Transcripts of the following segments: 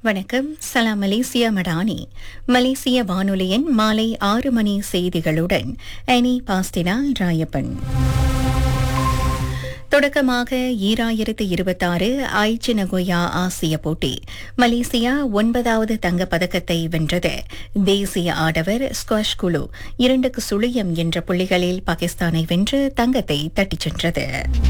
வணக்கம் சலாம் மலேசியா மடானி மலேசிய வானொலியின் மாலை ஆறு மணி செய்திகளுடன் அனி பாஸ்டினால் ராயப்பன் தொடக்கமாக ஈராயிரத்து இருபத்தாறு ஐச்சி நகோயா ஆசிய போட்டி மலேசியா ஒன்பதாவது தங்கப் பதக்கத்தை வென்றது தேசிய ஆடவர் ஸ்குவாஷ் குழு இரண்டுக்கு சுழியம் என்ற புள்ளிகளில் பாகிஸ்தானை வென்று தங்கத்தை தட்டிச் சென்றது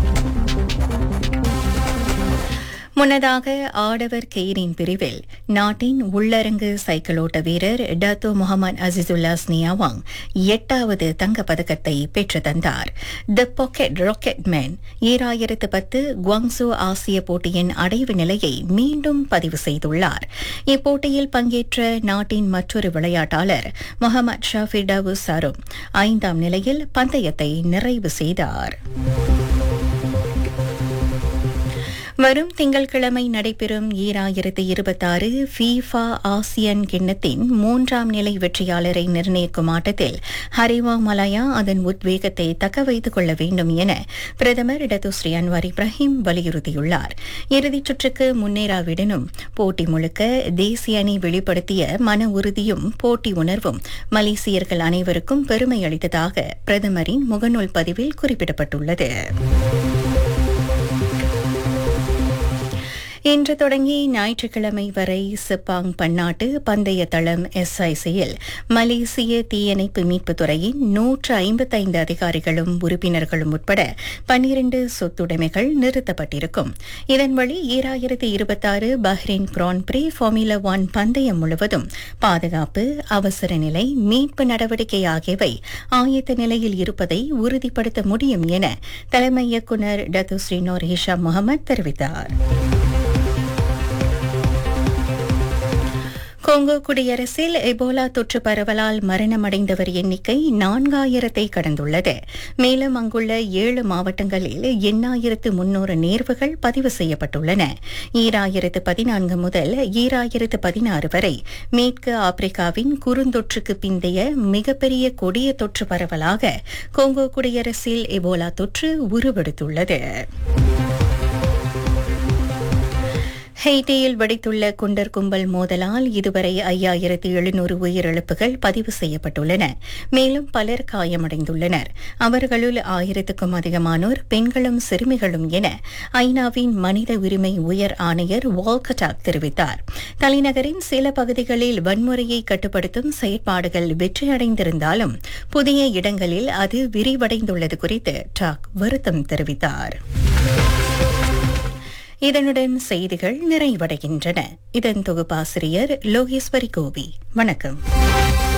முன்னதாக ஆடவர் கெய்ரின் பிரிவில் நாட்டின் உள்ளரங்கு சைக்கிளோட்ட வீரர் டத்தோ முகமது அசிசுல்லா ஸ்னியாவாங் எட்டாவது தங்கப் பதக்கத்தை பெற்று தந்தார் த பாக்கெட் ராக்கெட் மேன் ஈராயிரத்து பத்து குவாங்சு ஆசிய போட்டியின் அடைவு நிலையை மீண்டும் பதிவு செய்துள்ளார் இப்போட்டியில் பங்கேற்ற நாட்டின் மற்றொரு விளையாட்டாளர் முகமது ஷாஃபி டவு சரும் ஐந்தாம் நிலையில் பந்தயத்தை நிறைவு செய்தார் வரும் திங்கட்கிழமை நடைபெறும் ஈராயிரத்து இருபத்தாறு ஃபீஃபா ஆசியன் கிண்ணத்தின் மூன்றாம் நிலை வெற்றியாளரை நிர்ணயிக்கும் ஆட்டத்தில் ஹரிவா மலாயா அதன் உத்வேகத்தை தக்க வைத்துக் கொள்ள வேண்டும் என பிரதமர் இடதுஸ்ரீ அன்வார் இப்ராஹிம் வலியுறுத்தியுள்ளார் இறுதிச் சுற்றுக்கு முன்னேறாவிடனும் போட்டி முழுக்க தேசிய அணி வெளிப்படுத்திய மன உறுதியும் போட்டி உணர்வும் மலேசியர்கள் அனைவருக்கும் பெருமை அளித்ததாக பிரதமரின் முகநூல் பதிவில் குறிப்பிடப்பட்டுள்ளது இன்று தொடங்கி ஞாயிற்றுக்கிழமை வரை சிப்பாங் பன்னாட்டு பந்தய தளம் எஸ்ஐசியில் மலேசிய தீயணைப்பு மீட்புத் துறையின் நூற்று ஐம்பத்தைந்து அதிகாரிகளும் உறுப்பினர்களும் உட்பட பன்னிரண்டு சொத்துடைமைகள் நிறுத்தப்பட்டிருக்கும் இதன் வழி ஈராயிரத்தி இருபத்தாறு Bahrain Grand Prix Formula One பந்தயம் முழுவதும் பாதுகாப்பு அவசர நிலை மீட்பு நடவடிக்கை ஆகியவை ஆயத்த நிலையில் இருப்பதை உறுதிப்படுத்த முடியும் என தலைமை இயக்குநர் டத்து ஸ்ரீனோர் ஹிஷாம் முகமது தெரிவித்தார் கொங்கோ குடியரசில் எபோலா தொற்று பரவலால் மரணமடைந்தவர் எண்ணிக்கை நான்காயிரத்தை கடந்துள்ளது மேலும் அங்குள்ள ஏழு மாவட்டங்களில் எண்ணாயிரத்து முன்னூறு நேர்வுகள் பதிவு செய்யப்பட்டுள்ளன ஈராயிரத்து பதினான்கு முதல் ஈராயிரத்து பதினாறு வரை மேற்கு ஆப்பிரிக்காவின் குறுந்தொற்றுக்கு பிந்தைய மிகப்பெரிய கொடிய தொற்று பரவலாக கொங்கோ குடியரசில் எபோலா தொற்று உருவெடுத்துள்ளது ஹெய்டியில் வெடித்துள்ள குண்டர் கும்பல் மோதலால் இதுவரை ஐயாயிரத்து எழுநூறு உயிரிழப்புகள் பதிவு செய்யப்பட்டுள்ளன மேலும் பலர் காயமடைந்துள்ளனர் அவர்களுள் ஆயிரத்துக்கும் அதிகமானோர் பெண்களும் சிறுமிகளும் என ஐநாவின் மனித உரிமை உயர் ஆணையர் வால்கட்டாக் தெரிவித்தார் தலைநகரின் சில பகுதிகளில் வன்முறையை கட்டுப்படுத்தும் செயற்பாடுகள் வெற்றியடைந்திருந்தாலும் புதிய இடங்களில் அது விரிவடைந்துள்ளது குறித்து டாக் வருத்தம் தெரிவித்தார் இதனுடன் செய்திகள் நிறைவடைகின்றன இதன் தொகுப்பாசிரியர் லோகேஸ்வரி கோவி வணக்கம்